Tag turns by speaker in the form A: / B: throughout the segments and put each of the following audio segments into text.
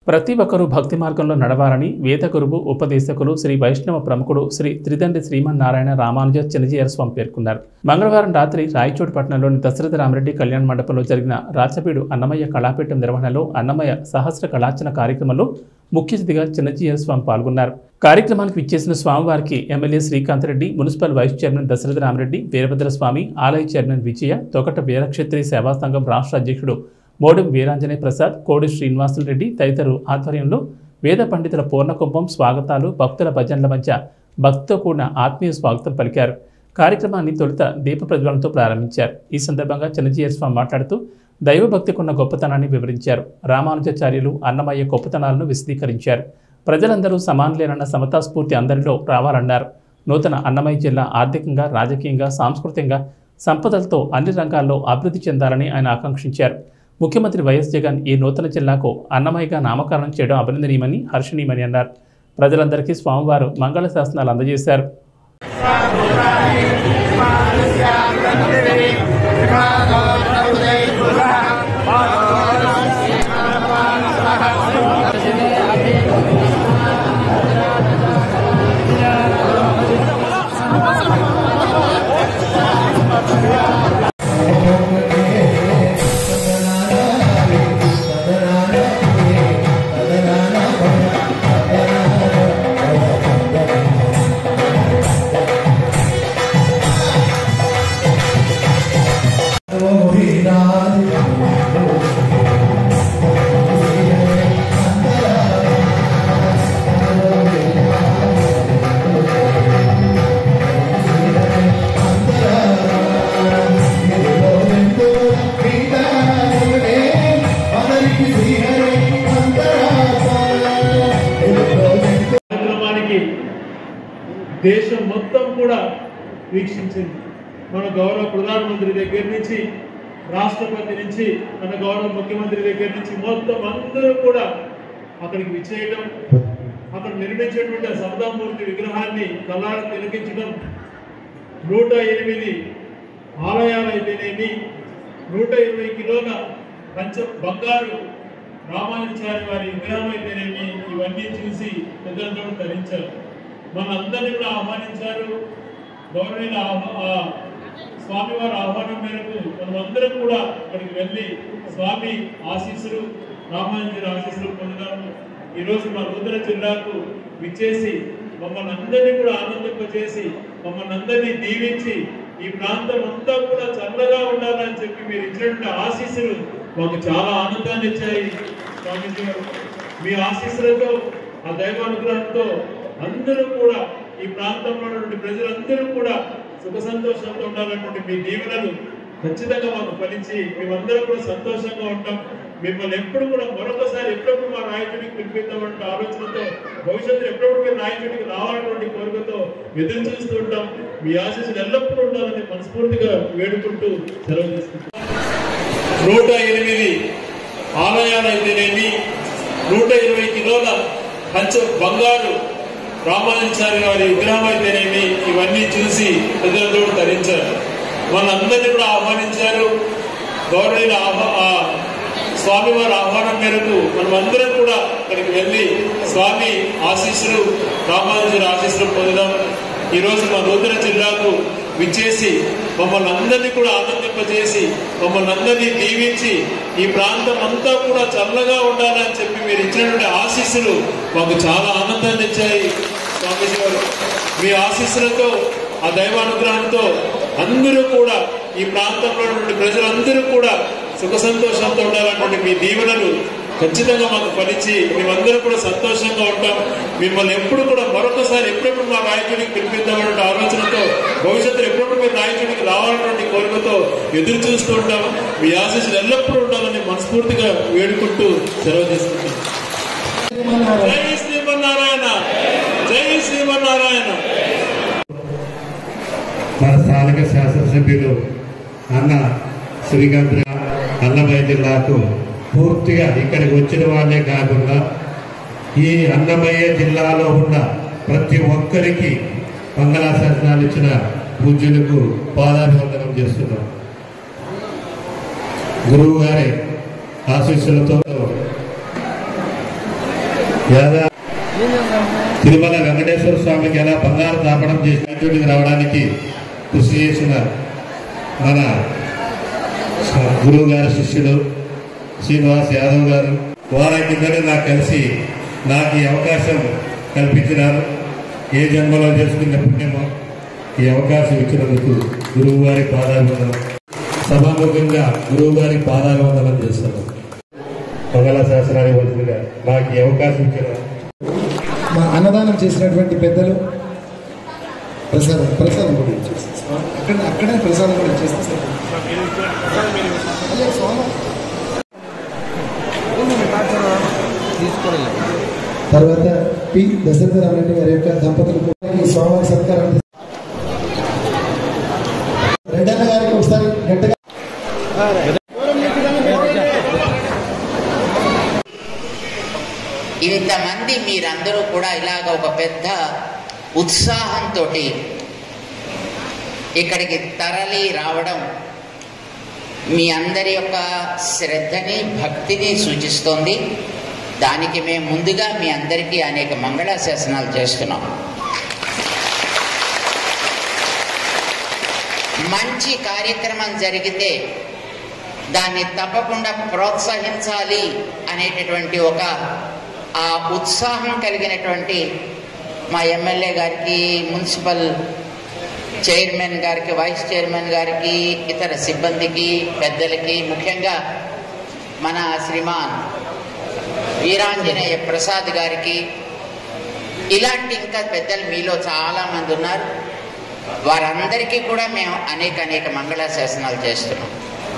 A: ప్రతి ఒక్కరూ భక్తి మార్గంలో నడవాలని వేద గురువు ఉపదేశకులు శ్రీ వైష్ణవ ప్రముఖుడు శ్రీ త్రిదండ్రి శ్రీమన్నారాయణ రామానుజ చిన్నజీయర స్వామి పేర్కొన్నారు మంగళవారం రాత్రి రాయచోటి పట్టణంలోని దశరథ రామరెడ్డి కళ్యాణ మండపంలో జరిగిన రాచపీడు అన్నమయ్య కళాపీఠం నిర్వహణలో అన్నమయ్య సహస్ర కళార్చన కార్యక్రమంలో ముఖ్య అతిథిగా చిన్నజీయర స్వామి పాల్గొన్నారు కార్యక్రమానికి విచ్చేసిన స్వామివారికి MLA Srikanth Reddy municipal vice chairman Dasaratha Ramareddy Veerabhadra Swamy ఆలయ చైర్మన్ విజయ తొకట వీరక్షత్రి సేవా సంఘం రాష్ట్ర అధ్యక్షుడు మోడెం వీరాంజనేయ ప్రసాద్ కోడి శ్రీనివాసులు రెడ్డి తదితరులు ఆధ్వర్యంలో వేద పండితుల పూర్ణకుంభం స్వాగతాలు భక్తుల భజనల మధ్య భక్తితో కూడిన ఆత్మీయ స్వాగతం పలికారు కార్యక్రమాన్ని తొలుత దీప ప్రజ్వలనతో ప్రారంభించారు ఈ సందర్భంగా చిన్నజీయర్ స్వామి మాట్లాడుతూ దైవభక్తికి ఉన్న గొప్పతనాన్ని వివరించారు రామానుజాచార్యులు అన్నమయ్య గొప్పతనాలను విశదీకరించారు ప్రజలందరూ సమానులేనన్న సమతా స్ఫూర్తి అందరిలో రావాలన్నారు నూతన అన్నమయ్య జిల్లా ఆర్థికంగా రాజకీయంగా సాంస్కృతికంగా సంపదలతో అన్ని రంగాల్లో అభివృద్ధి చెందాలని ఆయన ఆకాంక్షించారు ముఖ్యమంత్రి వైఎస్ జగన్ ఈ నూతన జిల్లాకు అన్నమయ్యగా నామకరణం చేయడం అభినందనీయమని హర్షణీయమని అన్నారు ప్రజలందరికీ స్వామివారు మంగళ శాసనాలు అందజేశారు
B: కార్యక్రమానికి దేశం మొత్తం కూడా వీక్షించింది మన గౌరవ ప్రధానమంత్రి దగ్గర నుంచి రాష్ట్రపతి నుంచి మన గౌరవ ముఖ్యమంత్రి దగ్గర నుంచి మొత్తం అందరూ కూడా అక్కడికి విచ్చేయడం అక్కడ నిర్మించేటువంటి ఆ సమతామూర్తి విగ్రహాన్ని కళ్ళార తిలకించడం నూట ఎనిమిది ఆలయాలు అయితేనేమి నూట ఇరవై కిలోల పంచ బంగారు రామానుచారి వారి విగ్రహం అయితేనేమి ఇవన్నీ చూసి పెద్దలందరూ ధరించారు మనందరినీ కూడా ఆహ్వానించారు గౌరవనీయుల ఆహ్వా- ఆ స్వామివారి ఆహ్వానం మేరకు మనమందరం కూడా అక్కడికి వెళ్ళి స్వామి ఆశీస్సులు రామానుజుల ఆశీస్సులు పొందడం ఈరోజు మా నూతన జిల్లాకు విచ్చేసి మమ్మల్ని అందరినీ కూడా ఆనందింపజేసి మమ్మల్ని అందరినీ దీవించి ఈ ప్రాంతం అంతా కూడా చల్లగా ఉండాలని చెప్పి మీరు ఇచ్చినటువంటి ఆశీస్సులు మాకు చాలా ఆనందాన్ని ఇచ్చాయి స్వామీజీ గారు మీ ఆశీస్సులతో ఆ దైవానుగ్రహంతో అందరూ కూడా ఈ ప్రాంతంలో ఉన్నటువంటి ప్రజలందరూ కూడా సుఖ సంతోషంతో ఉండాలన్నటువంటి మీ దీవెనలు ఖచ్చితంగా మాకు ఫలించి మేమందరం కూడా సంతోషంగా ఉంటాం మిమ్మల్ని ఎప్పుడు కూడా మరొకసారి ఎప్పుడప్పుడు మా నాయకుడికి పిలిపిద్దామంటే ఆలోచనతో భవిష్యత్తులో ఎప్పుడప్పుడు మీరు నాయకుడికి రావాలన్నటువంటి కోరికతో ఎదురు చూస్తూ ఉంటాం మీ ఆశీస్సులు ఎల్లప్పుడూ ఉండాలని మనస్ఫూర్తిగా వేడుకుంటూ సెలవు తీసుకుంటాం నూట ఎనిమిది ఆలయాలు అయితేనేమి నూట ఇరవై కిలోల పంచ బంగారు రామానుచారి వారి విగ్రహం అయితేనేమి ఇవన్నీ చూసి ప్రజలందరూ ధరించారు మనందరినీ కూడా ఆహ్వానించారు గౌరవనీయుల ఆహ్వా ఆ స్వామివారి ఆహ్వానం మేరకు మనమందరం కూడా అక్కడికి వెళ్ళి స్వామి ఆశీస్సులు రామానుజుల ఆశీస్సులు పొందడం ఈరోజు మా నూతన జిల్లాకు విచ్చేసి మమ్మల్ని అందరినీ కూడా ఆనందింపజేసి మమ్మల్ని అందరినీ దీవించి ఈ ప్రాంతం అంతా కూడా చల్లగా ఉండాలని చెప్పి మీరు ఇచ్చినటువంటి ఆశీస్సులు మాకు చాలా ఆనందాన్ని ఇచ్చాయి స్వామీజీ గారు మీ ఆశీస్సులతో ఆ దైవానుగ్రహంతో అందరూ కూడా ఈ ప్రాంతంలో ఉన్నటువంటి ప్రజలందరూ కూడా సుఖ సంతోషంతో ఉండాలన్నటువంటి మీ దీవెనలు ఖచ్చితంగా మాకు ఫలించి మేమందరం కూడా సంతోషంగా ఉంటాం మిమ్మల్ని ఎప్పుడు కూడా మరొకసారి ఎప్పుడెప్పుడు మా నాయకుడికి పిలిపిద్దామనే ఆలోచనతో భవిష్యత్తులో ఎప్పుడప్పుడు మీ నాయకుడికి రావాలన్నటువంటి కోరికతో ఎదురు చూస్తూ ఉంటాం మీ ఆశీస్సులు ఎల్లప్పుడూ ఉండాలని మనస్ఫూర్తిగా వేడుకుంటూ సెలవు తీసుకుంటాం జై శ్రీమన్నారాయణ జై శ్రీమన్నారాయణ
C: మన స్థానిక శాసనసభ్యులు అన్న శ్రీకాంత్ అన్నమయ్య జిల్లాకు పూర్తిగా ఇక్కడికి వచ్చిన వాళ్ళే కాకుండా ఈ అన్నమయ్య జిల్లాలో ఉన్న ప్రతి ఒక్కరికి మంగళాశాసనాలు ఇచ్చిన పూజ్యులకు పాదాభివందనం చేస్తున్నాం గురువు గారి ఆశీస్సులతో యాదా తిరుమల వెంకటేశ్వర స్వామికి ఎలా బంగారు తాపడం చేసినటువంటి రావడానికి కృషి చేసిన మన గురువు గారి శిష్యుడు శ్రీనివాస్ యాదవ్ గారు వారి కిందనే నాకు కలిసి నాకు ఈ అవకాశం కల్పించినారు ఏ జన్మలో చేసుకున్న పుణ్యమో ఈ అవకాశం ఇచ్చినందుకు గురువు గారి పాదాభివందనం సభాముఖంగా గురువు గారి పాదాభివందనం చేస్తాను మంగళ శాసనానికి వచ్చినగా నాకు ఈ అవకాశం ఇచ్చిన
D: మా అన్నదానం చేసినటువంటి పెద్దలు ప్రసాదం ప్రసాదం కూడా ఇచ్చేస్తాం అక్కడ అక్కడే ప్రసాదం కూడా ఇచ్చేస్తాం అయ్యో, స్వామి. తర్వాత పి దశరథ రామరెడ్డి గారి యొక్క దంపతులకు ఈ స్వామివారి సత్కారం రెడ్డన్న గారికి ఒకసారి గట్టిగా
E: ఇంతమంది మీరందరూ కూడా ఇలాగ ఒక పెద్ద ఉత్సాహంతో ఇక్కడికి తరలి రావడం మీ అందరి యొక్క శ్రద్ధని భక్తిని సూచిస్తోంది దానికి మేము ముందుగా మీ అందరికీ అనేక మంగళాశాసనాలు చేస్తున్నాం మంచి కార్యక్రమం జరిగితే దాన్ని తప్పకుండా ప్రోత్సహించాలి అనేటటువంటి ఒక ఆ ఉత్సాహం కలిగినటువంటి మా ఎమ్మెల్యే గారికి మున్సిపల్ చైర్మన్ గారికి వైస్ చైర్మన్ గారికి ఇతర సిబ్బందికి పెద్దలకి ముఖ్యంగా మన శ్రీమాన్ వీరాంజనేయ ప్రసాద్ గారికి ఇలాంటి ఇంకా పెద్దలు మీలో చాలా మంది ఉన్నారు వారందరికీ కూడా మేము అనేక అనేక మంగళాశాసనాలు చేస్తున్నాం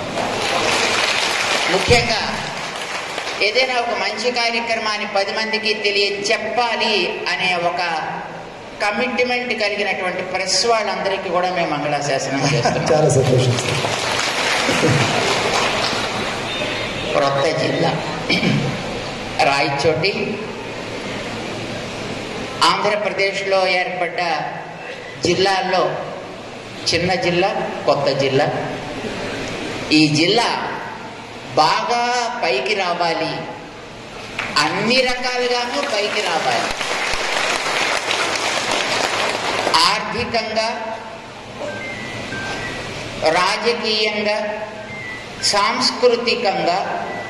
E: ముఖ్యంగా ఏదైనా ఒక మంచి కార్యక్రమాన్ని పది మందికి తెలియ చెప్పాలి అనే ఒక కమిట్మెంట్ కలిగినటువంటి ప్రెస్ వాళ్ళందరికీ కూడా మేము మంగళాశాసనం చేస్తున్నాం
D: చాలా సంతోషం సార్
E: క్రొత్త జిల్లా రాయచోటి ఆంధ్రప్రదేశ్లో ఏర్పడ్డ జిల్లాల్లో చిన్న జిల్లా కొత్త జిల్లా ఈ జిల్లా బాగా పైకి రావాలి అన్ని రకాలుగాను పైకి రావాలి ఆర్థికంగా రాజకీయంగా సాంస్కృతికంగా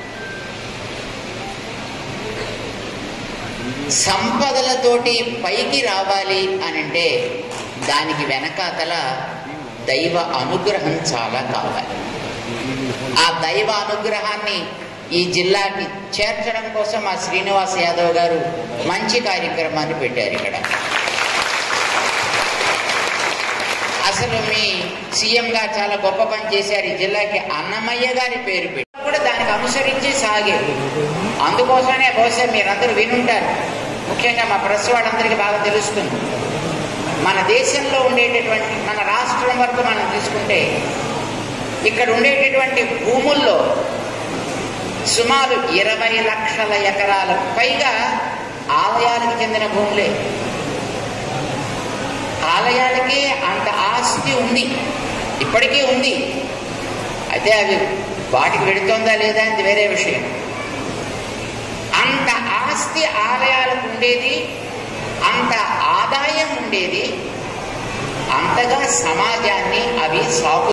E: సంపదలతోటి పైకి రావాలి అని అంటే దానికి వెనకాతల దైవ అనుగ్రహం చాలా కావాలి ఆ దైవ అనుగ్రహాన్ని ఈ జిల్లాకి చేర్చడం కోసం ఆ శ్రీనివాస్ యాదవ్ గారు మంచి కార్యక్రమాన్ని పెట్టారు ఇక్కడ అసలు మీ సీఎంగా చాలా గొప్ప పని చేశారు ఈ జిల్లాకి అన్నమయ్య గారి పేరు పెట్టి కూడా దానికి అనుసరించి సాగారు అందుకోసమే బహుశా మీరందరూ వినుంటారు ముఖ్యంగా మా ప్రెస్ వాళ్ళందరికీ బాగా తెలుస్తుంది మన దేశంలో ఉండేటటువంటి మన రాష్ట్రం వరకు మనం తీసుకుంటే ఇక్కడ ఉండేటటువంటి భూముల్లో సుమారు ఇరవై లక్షల ఎకరాల పైగా ఆలయాలకు చెందిన భూములే ఆలయాలకి అంత ఆస్తి ఉంది ఇప్పటికీ ఉంది అయితే అవి వాటికి వెళుతోందా లేదా అది వేరే విషయం అంత ఆస్తి ఆలయాలకు ఉండేది అంత ఆదాయం ఉండేది అంతగా సమాజాన్ని అవి సాగు